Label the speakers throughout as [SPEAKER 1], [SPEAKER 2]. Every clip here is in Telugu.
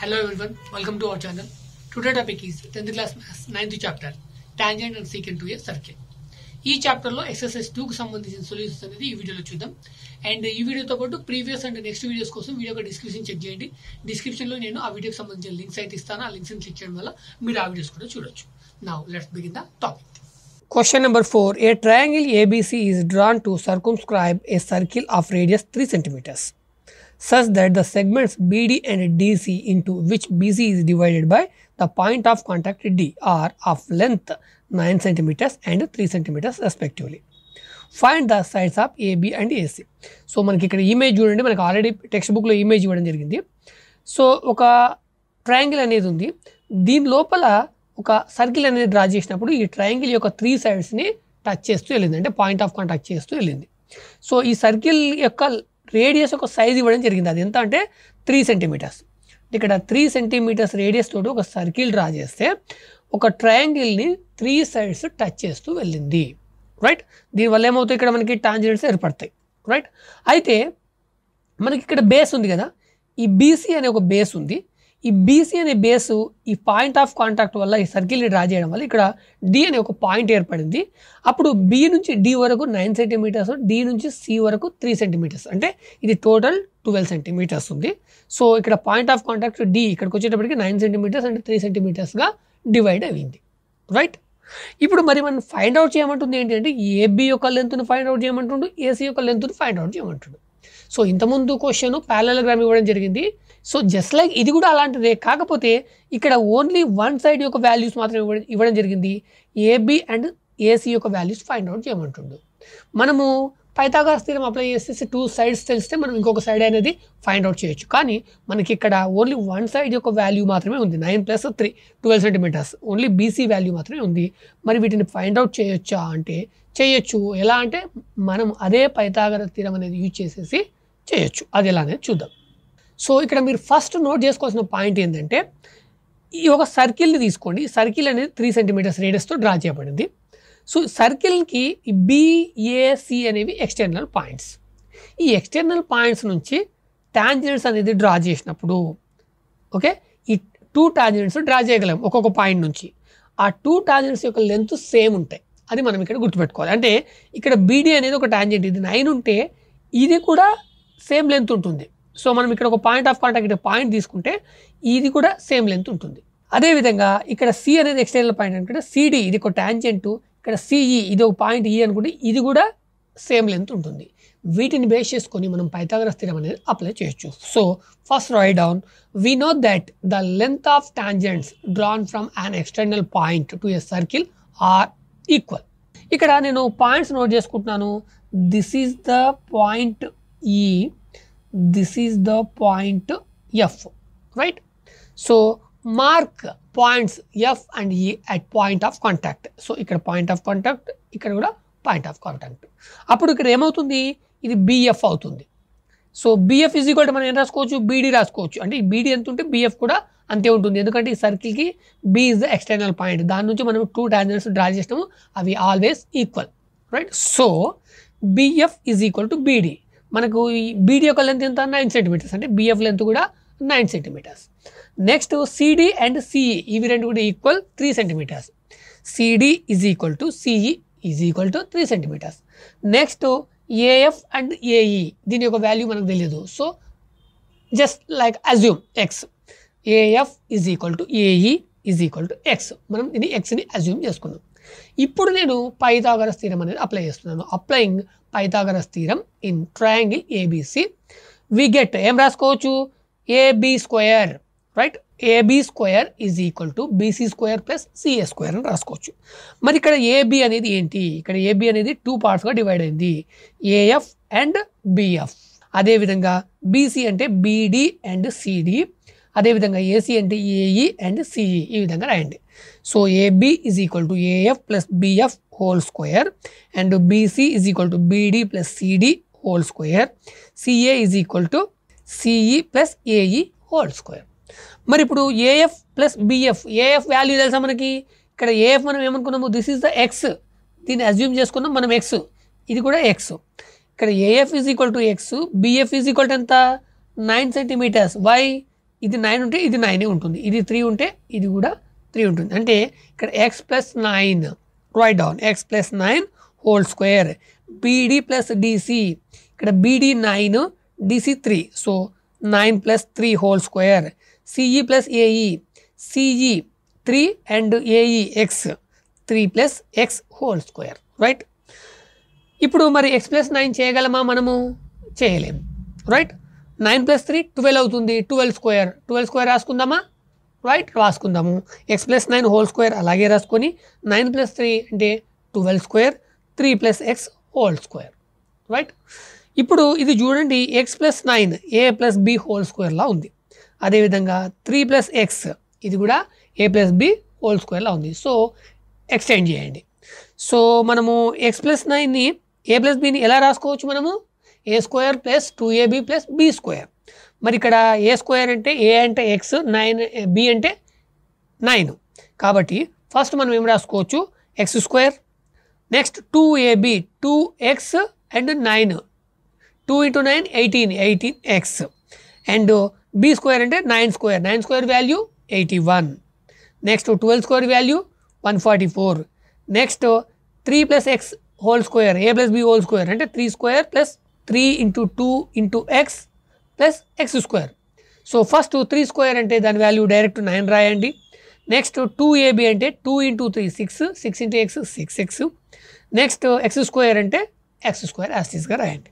[SPEAKER 1] Hello everyone, welcome to our channel. Today topic is 10th class maths 9th chapter tangent and secant to a circle. ఈ చాప్టర్లో ఎక్సర్సైజ్ టూకి సంబంధించిన సొల్యూషన్స్ అనేది ఈ వీడియోలో చూద్దాం అండ్ ఈ వీడియోతో పాటు ప్రీవియస్ అండ్ నెక్స్ట్ వీడియోస్ కోసం వీడియో డిస్క్రిప్షన్ చెక్ చేయండి డిస్క్రిప్షన్లో నేను ఆ వీడియోకి సంబంధించిన లింక్స్ అయితే ఇస్తాను ఆ లింక్స్ క్లిక్ చేయడం వల్ల మీరు ఆ వీడియోస్ కూడా చూడొచ్చు నా let's begin the topic
[SPEAKER 2] Question number 4. A triangle ABC is drawn to circumscribe a circle of radius 3 centimeters such that the segments BD and DC into which BC is divided by the point of contact D are of length 9 centimeters and 3 centimeters respectively. Find the sides of AB and AC so మనకి ఇక్కడ ఇమేజ్ చూడండి మనకి ఆల్రెడీ టెక్స్ట్ బుక్లో ఇమేజ్ ఇవ్వడం జరిగింది సో ఒక ట్రయాంగిల్ అనేది ఉంది దీని లోపల ఒక సర్కిల్ అనేది డ్రా చేసినప్పుడు ఈ ట్రయాంగిల్ యొక్క త్రీ సైడ్స్ని టచ్ చేస్తూ వెళ్ళింది అంటే పాయింట్ ఆఫ్ కాంటాక్ట్ చేస్తూ వెళ్ళింది సో ఈ సర్కిల్ యొక్క రేడియస్ ఒక సైజ్ ఇవ్వడం జరిగింది అది ఎంత అంటే త్రీ సెంటీమీటర్స్ ఇక్కడ త్రీ సెంటీమీటర్స్ రేడియస్ తోటి ఒక సర్కిల్ డ్రా చేస్తే ఒక ట్రయాంగిల్ని త్రీ సైడ్స్ టచ్ చేస్తూ వెళ్ళింది రైట్ దీనివల్ల ఏమవుతాయి ఇక్కడ మనకి టాంజెంట్స్ ఏర్పడతాయి రైట్ అయితే మనకి ఇక్కడ బేస్ ఉంది కదా ఈ బీసీ అనే ఒక బేస్ ఉంది ఈ బీసీ అనే బేసు ఈ పాయింట్ ఆఫ్ కాంటాక్ట్ వల్ల ఈ సర్కిల్ని డ్రా చేయడం వల్ల ఇక్కడ డి అనే ఒక పాయింట్ ఏర్పడింది అప్పుడు బి నుంచి డి వరకు నైన్ సెంటీమీటర్స్ డి నుంచి సి వరకు త్రీ సెంటీమీటర్స్ అంటే ఇది టోటల్ ట్వెల్వ్ సెంటీమీటర్స్ ఉంది సో ఇక్కడ పాయింట్ ఆఫ్ కాంటాక్ట్ డి ఇక్కడికి వచ్చేటప్పటికి నైన్ సెంటీమీటర్స్ అంటే త్రీ సెంటీమీటర్స్గా డివైడ్ అయింది రైట్ ఇప్పుడు మరి మనం ఫైండ్ అవుట్ చేయమంటుంది ఏంటి అంటే ఏబి యొక్క లెంత్ను ఫైండ్ అవుట్ చేయమంటుండు ఏసీ యొక్క లెంత్ను ఫైండ్ అవుట్ చేయమంటుండు సో ఇంతకుముందు క్వశ్చన్ ప్యారలగ్రామ్ ఇవ్వడం జరిగింది సో జస్ట్ లైక్ ఇది కూడా అలాంటిదే కాకపోతే ఇక్కడ ఓన్లీ వన్ సైడ్ యొక్క వాల్యూస్ మాత్రం ఇవ్వడం ఇవ్వడం జరిగింది ఏబి అండ్ ఏసీ యొక్క వాల్యూస్ ఫైండ్ అవుట్ చేయమంటుండు మనము పైథాగరస్ థీరం అప్లై చేసేసి టూ సైడ్స్ తెలిస్తే మనం ఇంకొక సైడ్ అనేది ఫైండ్ అవుట్ చేయొచ్చు కానీ మనకి ఇక్కడ ఓన్లీ వన్ సైడ్ యొక్క వాల్యూ మాత్రమే ఉంది nine plus three twelve centimeters only BC value మాత్రమే ఉంది మరి వీటిని ఫైండ్ అవుట్ చేయొచ్చా అంటే చేయొచ్చు ఎలా అంటే మనం అదే పైథాగరస్ థీరం అనేది యూజ్ చేసేసి చేయొచ్చు అది ఎలా అనేది చూద్దాం సో ఇక్కడ మీరు ఫస్ట్ నోట్ చేసుకోవాల్సిన పాయింట్ ఏంటంటే ఈ ఒక సర్కిల్ని తీసుకోండి సర్కిల్ అనేది త్రీ సెంటీమీటర్స్ రేడియస్తో డ్రా చేయబడింది సో సర్కిల్కి బిఏసి అనేవి ఎక్స్టర్నల్ పాయింట్స్ ఈ ఎక్స్టర్నల్ పాయింట్స్ నుంచి టాంజెంట్స్ అనేది డ్రా చేసినప్పుడు ఓకే ఈ టూ టాంజెంట్స్ డ్రా చేయగలం ఒక్కొక్క పాయింట్ నుంచి ఆ టూ టాంజెంట్స్ యొక్క లెంత్ సేమ్ ఉంటాయి అది మనం ఇక్కడ గుర్తుపెట్టుకోవాలి అంటే ఇక్కడ బీడీ అనేది ఒక టాంజెంట్ ఇది నైన్ ఉంటే ఇది కూడా సేమ్ లెంత్ ఉంటుంది సో మనం ఇక్కడ ఒక పాయింట్ ఆఫ్ కాంటాక్ట్ ఇక్కడ పాయింట్ తీసుకుంటే ఇది కూడా సేమ్ లెంత్ ఉంటుంది అదేవిధంగా ఇక్కడ సి అనేది ఎక్స్టర్నల్ పాయింట్ అనుకుంటే సిడి ఇది ఒక టాంజెంట్ ఇక్కడ సిఈ ఇది ఒక పాయింట్ ఈ అనుకుంటే ఇది కూడా సేమ్ లెంత్ ఉంటుంది వీటిని బేస్ చేసుకొని మనం పైథాగరస్ స్థిరం అనేది అప్లై చేయొచ్చు so first write down we know that the length of tangents drawn from an external point to a circle are equal ఇక్కడ నేను పాయింట్స్ నోట్ చేసుకుంటున్నాను this is the point E this is the point F right so mark points F and E at point of contact so ఇక్కడ పాయింట్ ఆఫ్ కాంటాక్ట్ ఇక్కడ కూడా పాయింట్ ఆఫ్ కాంటాక్ట్ అప్పుడు ఇక్కడ ఏమవుతుంది ఇది బిఎఫ్ అవుతుంది సో బిఎఫ్ ఈజ్ ఈక్వల్ మనం ఏం రాసుకోవచ్చు బీడీ రాసుకోవచ్చు అంటే ఈ బీడీ ఎంత ఉంటే బిఎఫ్ కూడా అంతే ఉంటుంది ఎందుకంటే ఈ సర్కిల్కి B is the external point దాని నుంచి మనం టూ టాంజెంట్స్ డ్రా చేసినాము అవి always equal right so BF is equal to BD మనకు ఈ బీడీ యొక్క లెంత్ ఎంత నైన్ సెంటీమీటర్స్ అంటే బిఎఫ్ లెంత్ కూడా nine centimeters next CD and CE ఇవి రెండు కూడా equal three centimeters CD is equal to CE is equal to three centimeters next AF and AE దీని యొక్క వాల్యూ మనకు తెలియదు so just like assume X AF is equal to AE is equal to X మనం దీన్ని ఎక్స్ని అజ్యూమ్ చేసుకున్నాం ఇప్పుడు నేను పైథాగరస్ థీరం అనేది అప్లై చేస్తున్నాను applying Pythagoras theorem in triangle ABC we get ఏం రాసుకోవచ్చు AB square right AB square is equal to BC square plus CA square అని రాసుకోవచ్చు మరి ఇక్కడ ఏబి అనేది ఏంటి ఇక్కడ ఏబి అనేది టూ పార్ట్స్గా డివైడ్ అయింది ఏఎఫ్ అండ్ బిఎఫ్ అదేవిధంగా బీసీ అంటే బీడి అండ్ సిడి అదేవిధంగా ఏసీ అంటే ఏఈ అండ్ సిఈ ఈ విధంగా రాయండి so AB is equal to AF plus BF whole square and BC is equal to BD plus CD whole square CA is equal to CE plus AE whole square మరి ఇప్పుడు AF plus BF AF value తెలుసా మనకి ఇక్కడ ఏఎఫ్ మనం ఏమనుకున్నాము దిస్ ఈజ్ ద ఎక్స్ దీన్ని అజ్యూమ్ చేసుకున్నాం మనం ఎక్స్ ఇది కూడా ఎక్స్ ఇక్కడ AF is equal to X BF is equal to ఎంత నైన్ సెంటీమీటర్స్ వై ఇది నైన్ ఉంటే ఇది నైనే ఉంటుంది ఇది త్రీ ఉంటే ఇది కూడా త్రీ ఉంటుంది అంటే ఇక్కడ X plus nine right down X plus nine whole square BD plus DC ఇక్కడ BD nine DC three so nine plus three whole square CE plus AE CE three and AE X three plus X whole square right ఇప్పుడు మరి ఎక్స్ ప్లస్ నైన్ చేయగలమా మనము చేయలేము right nine plus three twelve అవుతుంది ట్వెల్వ్ స్క్వేర్ ట్వెల్వ్ స్క్వేర్ రాసుకుందామా రైట్ రాసుకుందాము X plus nine whole square అలాగే రాసుకొని నైన్ ప్లస్ త్రీ అంటే twelve square three plus X whole square right ఇప్పుడు ఇది చూడండి X plus nine A plus B whole స్క్వేర్లా ఉంది అదేవిధంగా త్రీ ప్లస్ ఎక్స్ ఇది కూడా ఏ ప్లస్ బి హోల్ స్క్వేర్లా ఉంది సో ఎక్స్టెండ్ చేయండి సో మనము ఎక్స్ ప్లస్ నైన్ని ఏ ప్లస్ బిని ఎలా రాసుకోవచ్చు మనము A square plus two AB plus B square మరి ఇక్కడ ఏ స్క్వేర్ అంటే ఏ అంటే ఎక్స్ నైన్ బి అంటే నైన్ కాబట్టి ఫస్ట్ మనం ఏం రాసుకోవచ్చు X square next two AB two X and nine two into nine eighteen eighteen X and B square అంటే nine square nine square value eighty one next twelve square value one forty four next three plus X whole square A plus B whole square అంటే three square plus three into two into X plus X square so first three square అంటే దాని వాల్యూ డైరెక్ట్ నైన్ రాయండి నెక్స్ట్ టూ ఏబి అంటే two into three six six into X six X next X square అంటే ఎక్స్ స్క్వేర్ యాస్టీస్గా రాయండి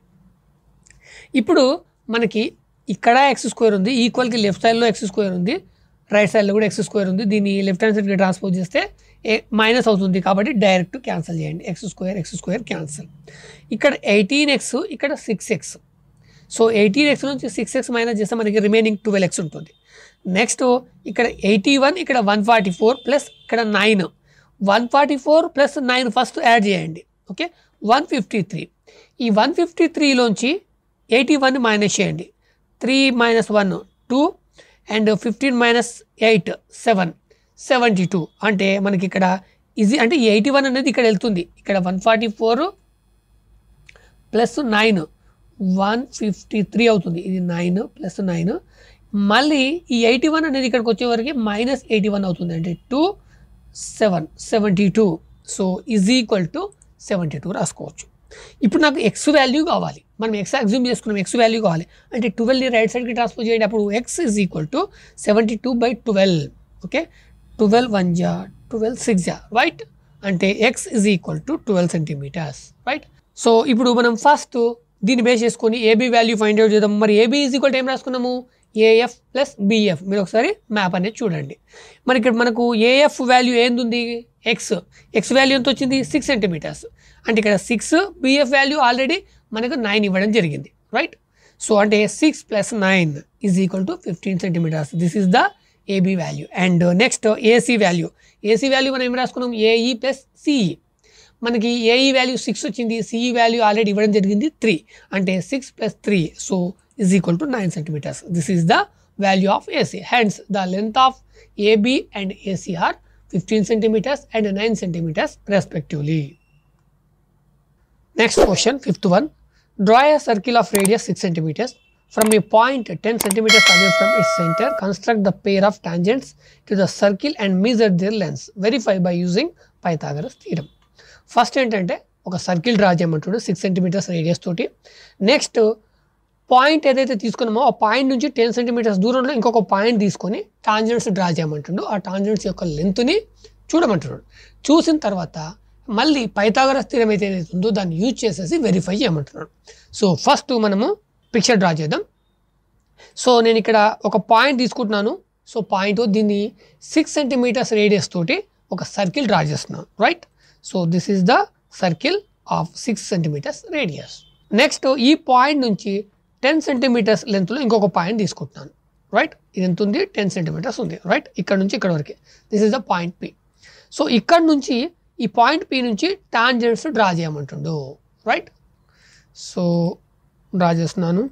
[SPEAKER 2] ఇప్పుడు మనకి ఇక్కడ ఎక్స్ స్క్వేర్ ఉంది ఈక్వల్కి లెఫ్ట్ సైడ్లో ఎక్స్ స్క్వేర్ ఉంది రైట్ సైడ్లో కూడా ఎక్స్ స్క్వేర్ ఉంది దీన్ని లెఫ్ట్ హ్యాండ్ సైడ్కి ట్రాన్స్పోజ్ చేస్తే ఏ మైనస్ అవుతుంది కాబట్టి డైరెక్ట్ క్యాన్సిల్ చేయండి X square X square cancel ఇక్కడ ఎయిటీన్ ఎక్స్ ఇక్కడ six X so eighteen X నుంచి సిక్స్ ఎక్స్ మైనస్ చేస్తే మనకి రిమైనింగ్ ట్వెల్వ్ ఎక్స్ ఉంటుంది నెక్స్ట్ ఇక్కడ ఎయిటీ వన్ ఇక్కడ వన్ ఫార్టీ ఫోర్ ప్లస్ ఇక్కడ nine one forty four plus nine first add చేయండి ఓకే వన్ ఫిఫ్టీ త్రీ ఈ వన్ ఫిఫ్టీ త్రీలోంచి ఎయిటీ వన్ మైనస్ చేయండి three minus one two and fifteen minus eight seven seventy two అంటే మనకి ఇక్కడ ఈజీ అంటే ఎయిటీ వన్ అనేది ఇక్కడ వెళ్తుంది ఇక్కడ one forty four plus nine one fifty three అవుతుంది ఇది నైన్ ప్లస్ నైన్ మళ్ళీ ఈ ఎయిటీ వన్ అనేది ఇక్కడికి వచ్చేవరకు మైనస్ ఎయిటీ వన్ అవుతుంది అంటే two seven seventy two so is equal to seventy two రాసుకోవచ్చు ఇప్పుడు నాకు ఎక్స్ వాల్యూ కావాలి మనం ఎక్స్ అజ్యూమ్ చేసుకున్నాం ఎక్స్ వాల్యూ కావాలి అంటే ట్వెల్వ్ని రైట్ సైడ్కి ట్రాన్స్ఫర్ చేయండి అప్పుడు X is equal to seventy two by twelve okay twelve one జా ట్వెల్వ్ సిక్స్ జా రైట్ అంటే X is equal to twelve centimeters right so ఇప్పుడు మనం ఫస్ట్ దీన్ని బేస్ చేసుకొని ఏబీ వాల్యూ ఫైండ్ అవుట్ చేద్దాం మరి ఏబీ ఈజ్ ఈక్వల్ ఏం రాసుకున్నాము ఏఎఫ్ ప్లస్ బిఎఫ్ మీరు ఒకసారి మ్యాప్ అనేది చూడండి మరి ఇక్కడ మనకు ఏఎఫ్ వాల్యూ ఏంది ఎక్స్ ఎక్స్ వాల్యూ ఎంత వచ్చింది సిక్స్ సెంటీమీటర్స్ అంటే ఇక్కడ సిక్స్ బిఎఫ్ వాల్యూ ఆల్రెడీ మనకు నైన్ ఇవ్వడం జరిగింది రైట్ సో అంటే six plus nine is equal to fifteen centimeters this is the AB value and next AC value AC value మనం ఏం రాసుకున్నాం ఏఈ ప్లస్ సిఈ మనకి ఏఈ వాల్యూ సిక్స్ వచ్చింది సిఈ వాల్యూ ఆల్రెడీ ఇవ్వడం జరిగింది త్రీ అంటే six plus three so is equal to nine centimeters this is the value of AC hence the length of AB and AC are fifteen centimeters and nine centimeters respectively Next question, fifth one. Draw a circle of radius 6 centimeters. From a point 10 centimeters away from its center, construct the pair of tangents to the circle and measure their lengths. Verify by using Pythagoras theorem. First ఏంటంటే ఒక సర్కిల్ డ్రా చేయమంటాడు సిక్స్ సెంటీమీటర్స్ రేడియస్ తోటి నెక్స్ట్ పాయింట్ ఏదైతే తీసుకున్నామో ఆ పాయింట్ నుంచి టెన్ సెంటీమీటర్స్ దూరంలో ఇంకొక పాయింట్ తీసుకొని టాంజెంట్స్ డ్రా చేయమంటుండు ఆ టాంజెంట్స్ యొక్క లెంత్ని చూడమంటున్నాడు చూసిన తర్వాత మళ్ళీ పైథాగరస్ స్థిరం అయితే ఏదైతే ఉందో దాన్ని యూజ్ చేసేసి వెరిఫై చేయమంటున్నాడు సో ఫస్ట్ మనము పిక్చర్ డ్రా చేద్దాం సో నేను ఇక్కడ ఒక పాయింట్ తీసుకుంటున్నాను సో పాయింట్ దీన్ని సిక్స్ సెంటీమీటర్స్ రేడియస్ తోటి ఒక సర్కిల్ డ్రా చేస్తున్నాను right so this is the circle of six centimeters radius next ఈ పాయింట్ నుంచి టెన్ సెంటీమీటర్స్ లెంత్లో ఇంకొక పాయింట్ తీసుకుంటున్నాను రైట్ ఇది ఎంత ఉంది టెన్ సెంటీమీటర్స్ ఉంది రైట్ ఇక్కడ నుంచి ఇక్కడ వరకే this is the point P so ఇక్కడ నుంచి ఈ పాయింట్ పి నుంచి టాంజెంట్స్ డ్రా చేయమంటుండు రైట్ సో డ్రా చేస్తున్నాను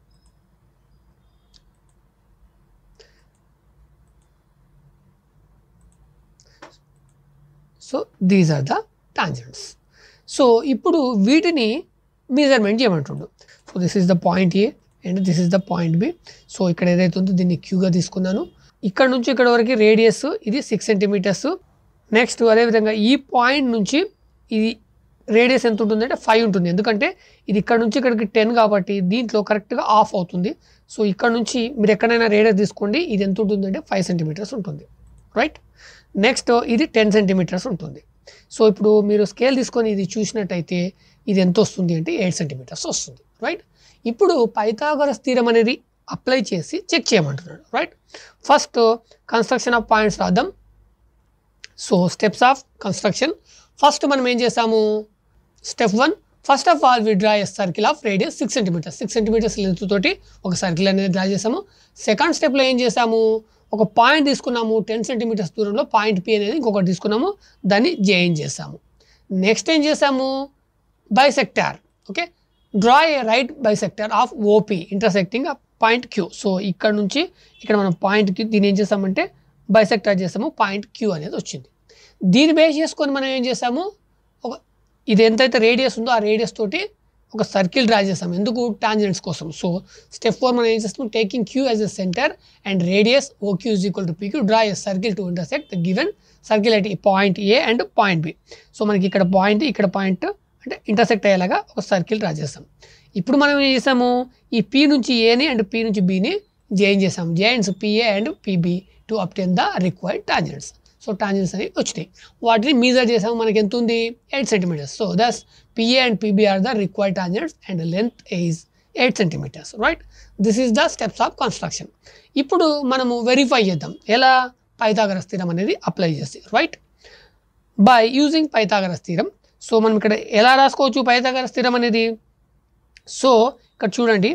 [SPEAKER 2] so these are the tangents so ఇప్పుడు వీటిని మెజర్మెంట్ చేయమంటుండు so this is the point A and this is the point B so ఇక్కడ ఏదైతే ఉందో దీన్ని క్యూగా తీసుకున్నాను ఇక్కడ నుంచి ఇక్కడ వరకు రేడియస్ ఇది సిక్స్ సెంటీమీటర్స్ నెక్స్ట్ అదేవిధంగా ఈ పాయింట్ నుంచి ఇది రేడియస్ ఎంత ఉంటుంది అంటే ఫైవ్ ఉంటుంది ఎందుకంటే ఇది ఇక్కడ నుంచి ఇక్కడికి టెన్ కాబట్టి దీంట్లో కరెక్ట్గా ఆఫ్ అవుతుంది సో ఇక్కడ నుంచి మీరు ఎక్కడైనా రేడియస్ తీసుకోండి ఇది ఎంత ఉంటుంది అంటే ఫైవ్ సెంటీమీటర్స్ ఉంటుంది రైట్ నెక్స్ట్ ఇది టెన్ సెంటీమీటర్స్ ఉంటుంది సో ఇప్పుడు మీరు స్కేల్ తీసుకొని ఇది చూసినట్టయితే ఇది ఎంత వస్తుంది అంటే ఎయిట్ సెంటీమీటర్స్ వస్తుంది రైట్ ఇప్పుడు పైథాగరస్ థీరం అనేది అప్లై చేసి చెక్ చేయమంటున్నాడు right first construction of points రాద్దాం so steps of construction first మనం ఏం చేసాము step one first of all we draw a circle of radius six centimeters six centimeters length తోటి ఒక సర్కిల్ అనేది డ్రా చేసాము సెకండ్ స్టెప్లో ఏం చేసాము ఒక పాయింట్ తీసుకున్నాము టెన్ సెంటీమీటర్స్ దూరంలో పాయింట్ పి అనేది ఇంకొకటి తీసుకున్నాము దాన్ని జాయిన్ చేసాము నెక్స్ట్ ఏం చేసాము bisector okay draw a right bisector of OP intersecting point Q so ఇక్కడ నుంచి ఇక్కడ మనం పాయింట్ క్యూ దీన్ని ఏం చేసామంటే బైసెక్టార్ చేసాము పాయింట్ క్యూ అనేది వచ్చింది దీన్ని బేస్ చేసుకొని మనం ఏం చేసాము ఒక ఇది ఎంతైతే రేడియస్ ఉందో ఆ రేడియస్ తోటి ఒక సర్కిల్ డ్రా చేసాం ఎందుకు టాంజెంట్స్ కోసం సో స్టెప్ ఫోర్ మనం ఏం చేస్తాం taking Q as a centre and radius O Q is equal to P Q draw a circle to intersect the given circle at point A and point B so మనకి ఇక్కడ పాయింట్ ఇక్కడ పాయింట్ అంటే ఇంటర్సెక్ట్ అయ్యేలాగా ఒక సర్కిల్ డ్రా చేస్తాం ఇప్పుడు మనం ఏం చేసాము ఈ పీ నుంచి ఏని అండ్ పీ నుంచి బీని జాయిన్ చేసాం joins PA and PB to obtain the required tangents so tangents అనేవి వచ్చినాయి వాటిని మీజర్ చేసాము మనకి ఎంత ఉంది eight centimetres so thus PA and PB are the required tangents and length is eight centimetres right this is the steps of construction ఇప్పుడు మనము వెరిఫై చేద్దాం ఎలా పైథాగరస్ స్థిరం అనేది అప్లై చేసి right by using Pythagoras theorem so మనం ఇక్కడ ఎలా రాసుకోవచ్చు పైథాగరస్ స్థిరం అనేది సో ఇక్కడ చూడండి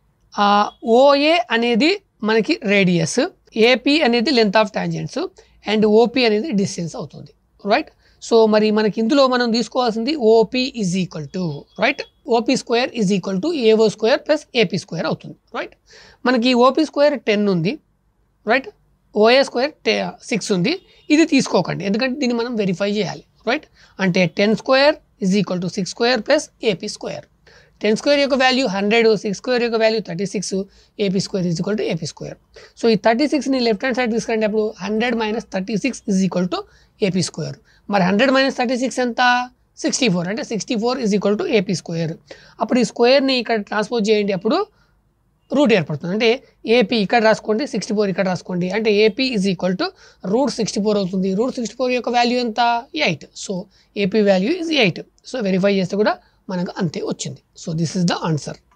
[SPEAKER 2] ఓఏ అనేది మనకి రేడియస్ ఏపీ అనేది length of tangents and OP అనేది డిస్టెన్స్ అవుతుంది రైట్ సో మరి మనకి ఇందులో మనం తీసుకోవాల్సింది OP is equal to right OP square is equal to AO square plus AP square అవుతుంది రైట్ మనకి ఓపీ స్క్వేర్ టెన్ ఉంది రైట్ ఓఏ స్క్వేర్ టే సిక్స్ ఉంది ఇది తీసుకోకండి ఎందుకంటే దీన్ని మనం వెరిఫై చేయాలి రైట్ అంటే ten square is equal to six square plus AP square ten square యొక్క వాల్యూ హండ్రెడ్ సిక్స్ స్క్వేర్ యొక్క value thirty six AP square is equal to AP square so ఈ థర్టీ సిక్స్ని లెఫ్ట్ హ్యాండ్ సైడ్ తీసుకురండి అప్పుడు hundred minus thirty six is equal to AP square మరి హండ్రెడ్ మైనస్ థర్టీ సిక్స్ ఎంత సిక్స్టీ ఫోర్ అంటే sixty four is equal to AP square అప్పుడు ఈ స్క్వేర్ని ఇక్కడ ట్రాన్స్పోజ్ చేయండి అప్పుడు రూట్ ఏర్పడుతుంది అంటే ఏపీ ఇక్కడ రాసుకోండి సిక్స్టీ ఫోర్ ఇక్కడ రాసుకోండి అంటే AP is equal to root sixty four అవుతుంది రూట్ సిక్స్టీ ఫోర్ యొక్క వాల్యూ ఎంత eight so AP value is eight so verify చేస్తే కూడా మనకు అంతే వచ్చింది so this is the answer